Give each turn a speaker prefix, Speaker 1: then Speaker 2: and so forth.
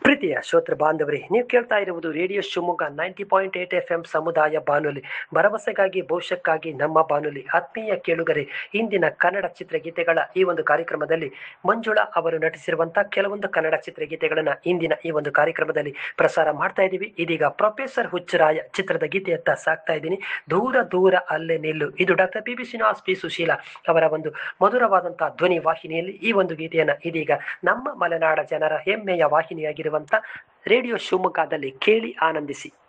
Speaker 1: ಪ್ರೀತಿಯ ಶ್ರೋತೃ ಬಾಂಧವರೇ ನೀವು ಕೇಳ್ತಾ ಇರುವುದು radio Shivamogga ninety point eight F M ಸಮುದಾಯ ಬಾನುಲಿ ಭರವಸೆಗಾಗಿ ಭವಿಷ್ಯಕ್ಕಾಗಿ ನಮ್ಮ ಬಾನುಲಿ ಆತ್ಮೀಯ ಕೇಳುಗರೆ ಇಂದಿನ ಕನ್ನಡ ಚಿತ್ರಗೀತೆಗಳ ಈ ಒಂದು ಕಾರ್ಯಕ್ರಮದಲ್ಲಿ ಮಂಜುಳಾ ಅವರು ನಟಿಸಿರುವಂತಹ ಕೆಲವೊಂದು ಕನ್ನಡ ಚಿತ್ರಗೀತೆಗಳನ್ನ ಇಂದಿನ ಈ ಒಂದು ಕಾರ್ಯಕ್ರಮದಲ್ಲಿ ಪ್ರಸಾರ ಮಾಡ್ತಾ ಇದ್ದೀವಿ ಇದೀಗ ಪ್ರೊಫೆಸರ್ ಹುಚ್ಚರಾಯ ಚಿತ್ರದ ಗೀತೆಯತ್ತ ಸಾಕ್ತಾ ಇದ್ದೀನಿ ದೂರ ದೂರ ಅಲ್ಲೇ ನಿಲ್ಲು ಇದು doctor P B Srinivas P Susheela ಅವರ ಒಂದು ಮಧುರವಾದಂತಹ ಧ್ವನಿ ವಾಹಿನಿಯಲ್ಲಿ ಈ ಒಂದು ಗೀತೆಯನ್ನ ಇದೀಗ ನಮ್ಮ ಮಲೆನಾಡ ಜನರ ಹೆಮ್ಮೆಯ ವಾಹಿನಿಯಾಗಿರುವಂತ ರೇಡಿಯೋ ಶಿವಮೊಗ್ಗದಲ್ಲಿ ಕೇಳಿ ಆನಂದಿಸಿ